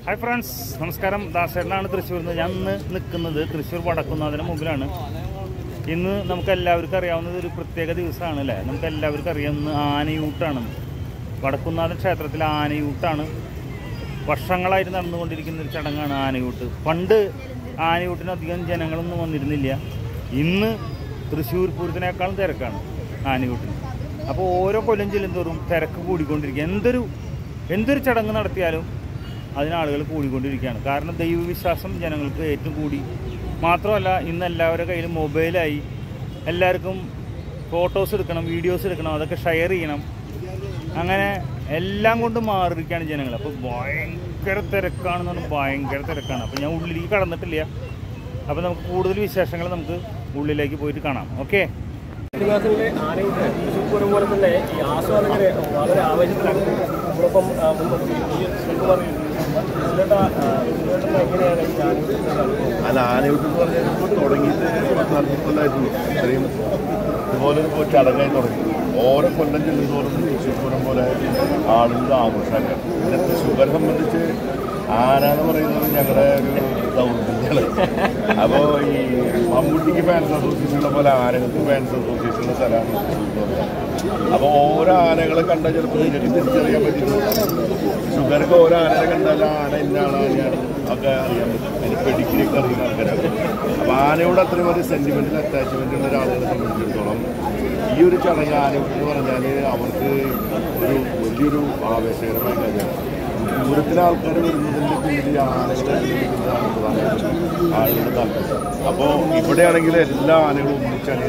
Hi friends നമസ്കാരം ദാസേട്ടനാണ് തൃശ്ശൂരിൽ നിന്ന് ഞാൻ ഇന്ന് നിൽക്കുന്നത് തൃശ്ശൂർ വടക്കുന്നതിന് മുമ്പിലാണ് ഇന്ന് നമുക്ക് എല്ലാവർക്കും അറിയാവുന്നത് ഒരു പ്രത്യേക ദിവസമാണ് അല്ലേ നമുക്ക് എല്ലാവർക്കും അറിയാം ഇന്ന് ആനയൂട്ടാണ് വടക്കുന്നാഥൻ ക്ഷേത്രത്തിലെ ആനയൂട്ടാണ് വർഷങ്ങളായിട്ട് നടന്നുകൊണ്ടിരിക്കുന്ന ഒരു ചടങ്ങാണ് ആനയൂട്ട് പണ്ട് ആനയൂട്ടിന് അധികം ജനങ്ങളൊന്നും വന്നിരുന്നില്ല ഇന്ന് തൃശ്ശൂർ പൂരത്തിനേക്കാളും തിരക്കാണ് ആനയൂട്ടിന് അപ്പോൾ ഓരോ കൊല്ലം ചെല്ലുന്തോറും തിരക്ക് കൂടിക്കൊണ്ടിരിക്കുക എന്തൊരു എന്തൊരു ചടങ്ങ് നടത്തിയാലും അതിനാളുകൾ കൂടിക്കൊണ്ടിരിക്കുകയാണ് കാരണം ദൈവവിശ്വാസം ജനങ്ങൾക്ക് ഏറ്റവും കൂടി മാത്രമല്ല ഇന്ന് എല്ലാവരുടെ കയ്യിലും മൊബൈലായി എല്ലാവർക്കും ഫോട്ടോസ് എടുക്കണം വീഡിയോസ് എടുക്കണം അതൊക്കെ ഷെയർ ചെയ്യണം അങ്ങനെ എല്ലാം കൊണ്ടും മാറിയിരിക്കുകയാണ് ജനങ്ങൾ അപ്പോൾ ഭയങ്കര തിരക്കാണെന്ന് പറഞ്ഞാൽ ഭയങ്കര തിരക്കാണ് അപ്പോൾ ഞാൻ ഉള്ളിലേക്ക് കടന്നിട്ടില്ല അപ്പോൾ നമുക്ക് കൂടുതൽ വിശേഷങ്ങൾ നമുക്ക് ഉള്ളിലേക്ക് പോയിട്ട് കാണാം ഓക്കെ ശ്രീനിവാസനിലെ ആനയുടെ തൃശ്ശൂർപൂരം പോലെ തന്നെ ഈ ആസ്വാദകരെ വളരെ ആവേശത്തിലാണ് നമ്മളൊപ്പം ആ, മുൻപ് ഈ ശ്രീകുമാർ സുരേട്ടാ, ആ, സുരേട്ടന് എങ്ങനെയാണ് ഈ ആനയുടെ കാണുന്നത്? അല്ല ആനയൂട്ട് എന്ന് പറഞ്ഞാൽ ഇപ്പോൾ തുടങ്ങിയിട്ട് നാൽപ്പത് കൊല്ലമായിട്ടുള്ളൂ ഇത്രയും ഇതുപോലെ ഒരു ചടങ്ങായി തുടങ്ങി ഓരോ കൊല്ലം ചെല്ലുന്നതോറും തൃശ്ശൂർപുരം പോലെ ആളുകൾ ആഘോഷമാക്കാം പിന്നെ തൃശ്ശൂരെ സംബന്ധിച്ച് ആന എന്ന് പറയുന്നത് ഞങ്ങളുടെ ഒരു ദൗർബല്യമാണ് അപ്പോൾ ഈ മമ്മൂട്ടിക്ക് ഫാൻസ് അസോസിയേഷനുള്ള പോലെ ആനകൾക്ക് ഫാൻസ് അസോസിയേഷനുള്ള സ്ഥലമാണ് തൃശ്ശൂർ എന്ന് പറയുന്നത് അപ്പോൾ ഓരോ ആനകളെ കണ്ടാൽ ചിലപ്പോൾ നിങ്ങൾക്ക് തിരിച്ചറിയാൻ പറ്റില്ല ഷുഗർക്ക് ഓരോ ആനയെ കണ്ടാൽ ആ ആന ഇന്ന ആളാണ് ഒക്കെ അറിയാൻ പറ്റും അതിന് പെഡിഗ്രിയൊക്കെ അറിയുന്ന ആൾക്കാരാണ് അപ്പോൾ ആനയോട് അത്രയും ഒരു സെൻറ്റിമെൻറ്റൽ അറ്റാച്ച്മെൻ്റ് ഉള്ള ഒരാളുകളെ സംബന്ധിച്ചിടത്തോളം ഈ ഒരു ചടങ്ങ് ആനയൂട്ട് എന്ന് പറഞ്ഞാൽ അവർക്ക് ഒരു വലിയൊരു ആവേശകരമായ കാര്യമാണ് പൂരത്തിലെ ആൾക്കാർ വരുന്നതിൻ്റെ പിന്നിൽ ഈ ആനകളെ നിർമ്മിക്കുന്നതാണ് പ്രധാനമായിട്ടും ആളുകളുടെ താല്പര്യം അപ്പോൾ ഇവിടെയാണെങ്കിൽ എല്ലാ ആനകളും ഒന്നിച്ചാണ്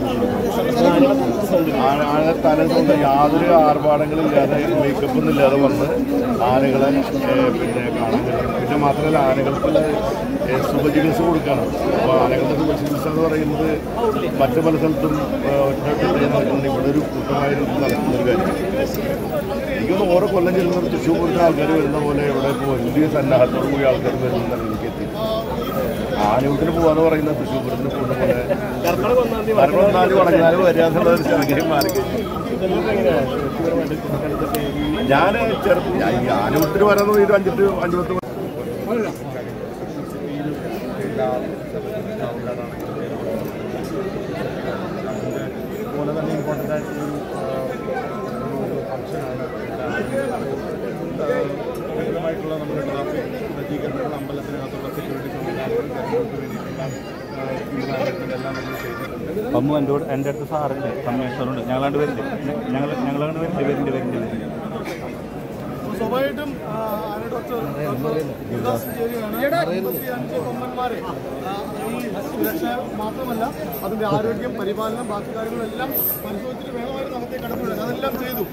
ആന ആന തലേന്നുകൊണ്ട് യാതൊരു ആർഭാടങ്ങളില്ലാതെ മേക്കപ്പ് ഒന്നും ഇല്ലാതെ വന്ന് ആനകളെ ഏഹ്, പിന്നെ കാണാൻ കഴിയും പിന്നെ മാത്രമല്ല ആനകൾക്കുള്ള ഏഹ്, സുഖചികിത്സ കൊടുക്കണം അപ്പോൾ ആനകളുടെ സുഖചികിത്സ എന്ന് പറയുന്നത് മറ്റു പല സ്ഥലത്തും ഏഹ്, ഒറ്റ നടക്കുന്നത് ഇവിടെ ഒരു കൂട്ടമായിട്ട് നടക്കുന്ന ഒരു കാര്യം എനിക്കൊന്ന് ഓരോ കൊല്ലം ചെല്ലുന്ന തൃശ്ശൂർ പൂരത്തിന് ആൾക്കാർ വരുന്ന പോലെ ഇവിടെ ഇപ്പോൾ വലിയ സന്നാഹത്തോടു കൂടി ആൾക്കാർ വരുന്നതാണ് എനിക്ക് എത്തി ആനയൂട്ടിന് പോകാന്ന് പറയുന്ന തൃശ്ശൂർ പൂരത്തിന് പോകുന്ന പോലെ കർക്കിടക ഒന്നാം തീയതി കാരണം ഒന്നാല് വടങ്ങാനും വരിക എന്നുള്ള ഒരു സാഹചര്യം മാറി നിങ്ങൾക്ക് എങ്ങനെയാണ് വ്യക്തിപരമായിട്ട് കുട്ടികൾക്കൊക്കെ ഈ ഞാൻ ചെറുപ്പം ആനയൂട്ടിന് വരാൻ ഒരു അഞ്ചെട്ട് അഞ്ചുപത്ത് പോലെ തന്നെ ഇമ്പോർട്ടൻ്റ് ആയിട്ടുള്ളൊരു ഫംഗ്ഷനാണ് വ്യക്തമായിട്ടുള്ള നമ്മുടെ ട്രാഫിക് സജ്ജീകരണങ്ങൾ അമ്പലത്തിനകത്തുള്ള സെക്യൂരിറ്റി സംവിധാനങ്ങൾ ജനങ്ങൾക്ക് വേണ്ടിയിട്ടുള്ള ആ, തീരുമാനങ്ങൾ എല്ലാം നമ്മൾ ചെയ്തിട്ടുണ്ട് അമ്മു എൻ്റെ കൂടെ എൻ്റെ അടുത്ത് സാറുണ്ട് കമ്മീഷണറുണ്ട് ഞങ്ങളാണ്ട് വരില്ലേ ഞങ്ങൾ ഞങ്ങളാണ്ട് വരില്ലേ വരില്ലേ വരില്ലേ വരില്ലേ സ്വാഭാവികമായിട്ടും ആനയുടെ ഒച്ച അഞ്ച് കൊമ്പന്മാരെ ആ, ഈ സുരക്ഷ മാത്രമല്ല അതിന്റെ ആരോഗ്യം പരിപാലനം ബാക്കി കാര്യങ്ങളെല്ലാം പരിശോധിച്ചിട്ട് വേണമായിരുന്നു അകത്തെ കടന്നുവിടാൻ അതെല്ലാം ചെയ്തു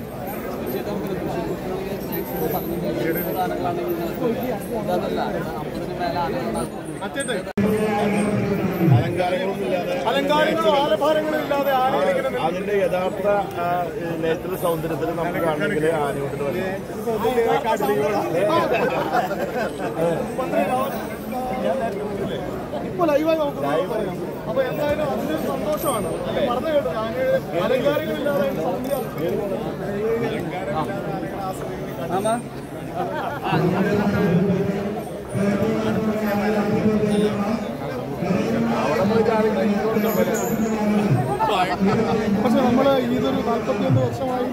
അച്ചേട്ടെ അലങ്കാരങ്ങളൊന്നുമില്ലാതെ അലങ്കാരങ്ങളും ആലഭാരങ്ങളും ഇല്ലാതെ ആനയിങ്ങനെ അതിന്റെ യഥാർത്ഥ നേത്ര സൗന്ദര്യത്തിൽ നമുക്ക് കാണണമെങ്കിൽ ആനയൂട്ടിന് വരാം ഇപ്പൊ ലൈവായി നമുക്ക് പറയാം അപ്പൊ എന്തായാലും അതിന്റെ ഒരു സന്തോഷമാണ് പറഞ്ഞു കേട്ടു ആനയുടെ അലങ്കാരങ്ങളില്ലാതെ സൗന്ദര്യം പക്ഷെ നമ്മള് ഇതൊരു നാൽപ്പത്തിയൊന്ന് വർഷമായി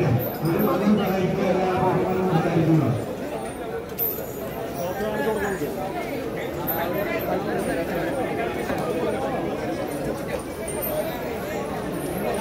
ആ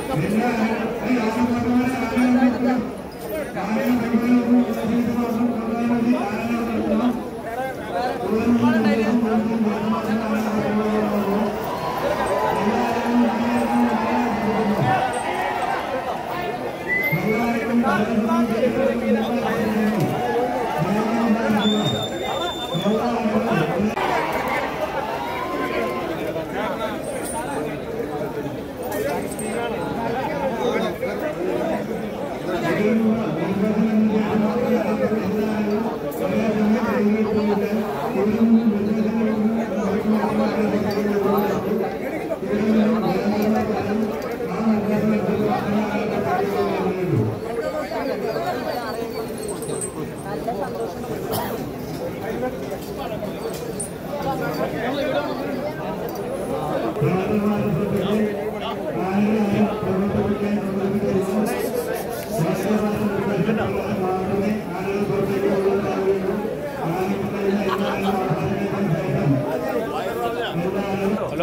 ഹലോ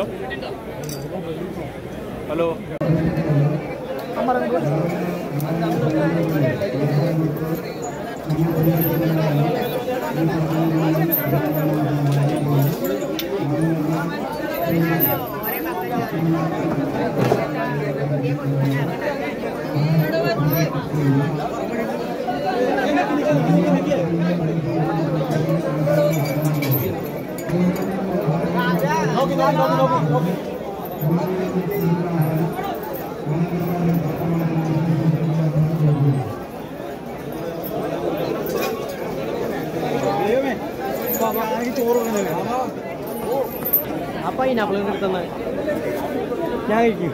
ഹലോ ആ പൈനാപ്പിൾ എടുത്തന്ന ഞാൻ കഴിക്കും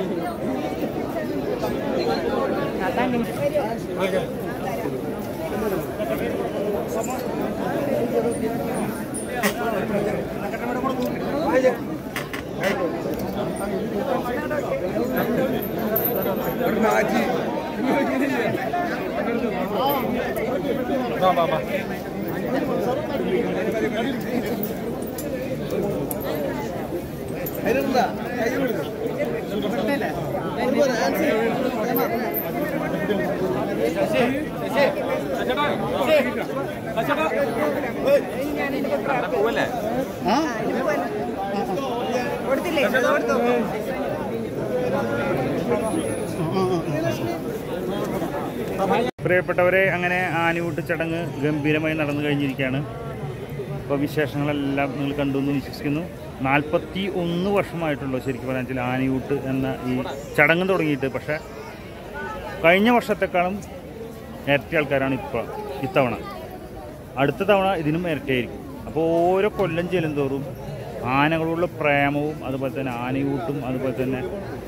പ്രിയപ്പെട്ടവരെ അങ്ങനെ ആനയൂട്ട് ചടങ്ങ് ഗംഭീരമായി നടന്നു കഴിഞ്ഞിരിക്കുകയാണ് അപ്പോൾ വിശേഷങ്ങളെല്ലാം നിങ്ങൾ കണ്ടു എന്ന് വിശ്വസിക്കുന്നു നാൽപ്പത്തി ഒന്ന് വർഷമായിട്ടുള്ളൂ ശരിക്കും പറയാൻ വെച്ചാൽ ആനയൂട്ട് എന്ന ഈ ചടങ്ങ് തുടങ്ങിയിട്ട് പക്ഷേ കഴിഞ്ഞ വർഷത്തെക്കാളും ഇരട്ടി ആൾക്കാരാണ് ഇപ്പോൾ ഇത്തവണ അടുത്ത തവണ ഇതിനും ഇരട്ടിയായിരിക്കും അപ്പോൾ ഓരോ കൊല്ലം ചെല്ലുന്തോറും ആനകളോടുള്ള പ്രേമവും അതുപോലെ തന്നെ ആനയൂട്ടും അതുപോലെ തന്നെ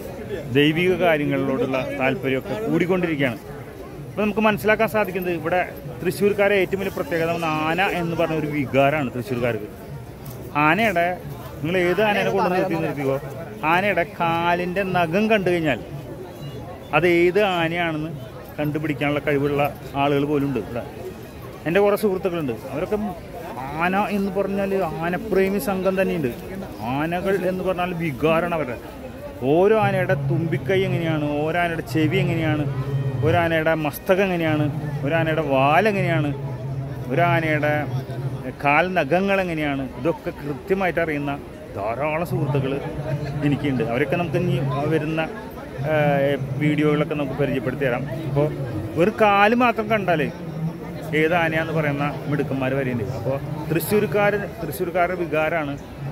ദൈവിക കാര്യങ്ങളിലോടുള്ള താല്പര്യമൊക്കെ കൂടിക്കൊണ്ടിരിക്കുകയാണ് അപ്പോൾ നമുക്ക് മനസ്സിലാക്കാൻ സാധിക്കുന്നത് ഇവിടെ തൃശ്ശൂർക്കാരെ ഏറ്റവും വലിയ പ്രത്യേകത ഒന്ന് ആന എന്ന് പറഞ്ഞ ഒരു വികാരമാണ് തൃശ്ശൂർക്കാർക്ക് ആനയുടെ നിങ്ങൾ ഏത് ആനേനെ കൊണ്ടു നിർത്തി നിർത്തിക്കോ ആനയുടെ കാലിൻ്റെ നഖം കണ്ടു കഴിഞ്ഞാൽ അത് ഏത് ആനയാണെന്ന് കണ്ടുപിടിക്കാനുള്ള കഴിവുള്ള ആളുകൾ പോലും ഉണ്ട് ഇവിടെ എൻ്റെ കുറേ സുഹൃത്തുക്കളുണ്ട് അവരൊക്കെ ആന എന്ന് പറഞ്ഞാൽ ആനപ്രേമി സംഘം തന്നെയുണ്ട് ആനകൾ എന്ന് പറഞ്ഞാൽ വികാരമാണ് അവരുടെ ഓരോ ആനയുടെ തുമ്പിക്കൈ എങ്ങനെയാണ് ഓരോ ആനയുടെ ചെവി എങ്ങനെയാണ് ഒരു ആനയുടെ മസ്തകം എങ്ങനെയാണ് ഒരു ആനയുടെ വാലെങ്ങനെയാണ് ഒരു ആനയുടെ കാൽ നഖങ്ങൾ എങ്ങനെയാണ് ഇതൊക്കെ കൃത്യമായിട്ട് അറിയുന്ന ധാരാളം സുഹൃത്തുക്കൾ എനിക്കുണ്ട് അവരൊക്കെ നമുക്ക് ഇനി വരുന്ന ആ, വീഡിയോകളൊക്കെ നമുക്ക് പരിചയപ്പെടുത്തി തരാം അപ്പോൾ ഒരു കാല് മാത്രം കണ്ടാലേ ഏത് ആനയാന്ന് പറയുന്ന മിടുക്കന്മാർ വരെയുണ്ട് അപ്പോൾ തൃശ്ശൂർക്കാർ തൃശ്ശൂർക്കാരുടെ വികാരമാണ്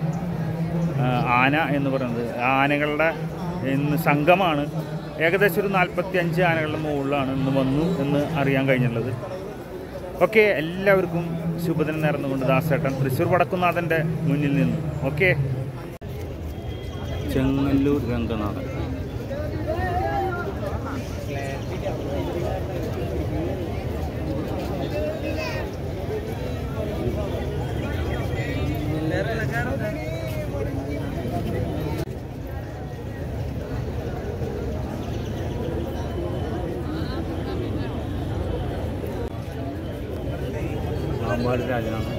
ആ, ആന എന്ന് പറയുന്നത് ആനകളുടെ ഇന്ന് സംഘമാണ് ഏകദേശം ഒരു നാൽപ്പത്തി അഞ്ച് ആനകളുടെ മുകളിലാണ് ഇന്ന് വന്നു എന്ന് അറിയാൻ കഴിഞ്ഞിട്ടുള്ളത് ഓക്കെ എല്ലാവർക്കും ശുഭദിനം നേർന്നുകൊണ്ട് ദാസേട്ടൻ തൃശ്ശൂർ വടക്കുന്നാഥൻ്റെ മുന്നിൽ നിന്ന് ഓക്കെ ചെങ്ങല്ലൂർ രംഗനാഥൻ സാമ്പാട് രാജനാഥൻ